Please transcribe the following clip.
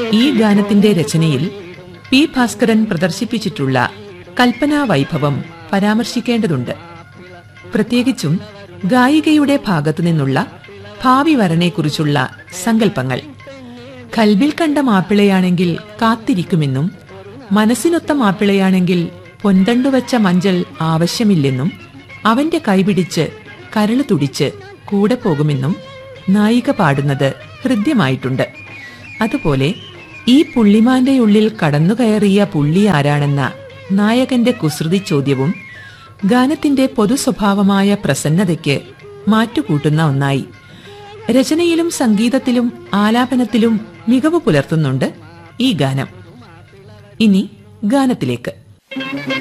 ഈ ഗാനത്തിന്റെ രചനയിൽ പി ഭാസ്കരൻ പ്രദർശിപ്പിച്ചിട്ടുള്ള കൽപ്പനാ വൈഭവം പരാമർശിക്കേണ്ടതുണ്ട് പ്രത്യേകിച്ചും ഗായികയുടെ ഭാഗത്തു നിന്നുള്ള ഭാവി വരനെക്കുറിച്ചുള്ള സങ്കല്പങ്ങൾ കൽബിൽ കണ്ട മാപ്പിളയാണെങ്കിൽ കാത്തിരിക്കുമെന്നും മനസ്സിനൊത്ത മാപ്പിളയാണെങ്കിൽ പൊന്തണ്ടുവച്ച മഞ്ചൽ ആവശ്യമില്ലെന്നും അവന്റെ കൈപിടിച്ച് കരള് തുടിച്ച് കൂടെ പോകുമെന്നും നായിക പാടുന്നത് ഹൃദ്യമായിട്ടുണ്ട് അതുപോലെ ഈ പുള്ളിമാന്റെ ഉള്ളിൽ കടന്നുകയറിയ പുള്ളി ആരാണെന്ന നായകന്റെ കുസൃതി ചോദ്യവും ഗാനത്തിന്റെ പൊതു സ്വഭാവമായ പ്രസന്നതയ്ക്ക് മാറ്റുകൂട്ടുന്ന ഒന്നായി രചനയിലും സംഗീതത്തിലും ആലാപനത്തിലും മികവ് പുലർത്തുന്നുണ്ട് ഈ ഗാനം ഇനി ഗാനത്തിലേക്ക്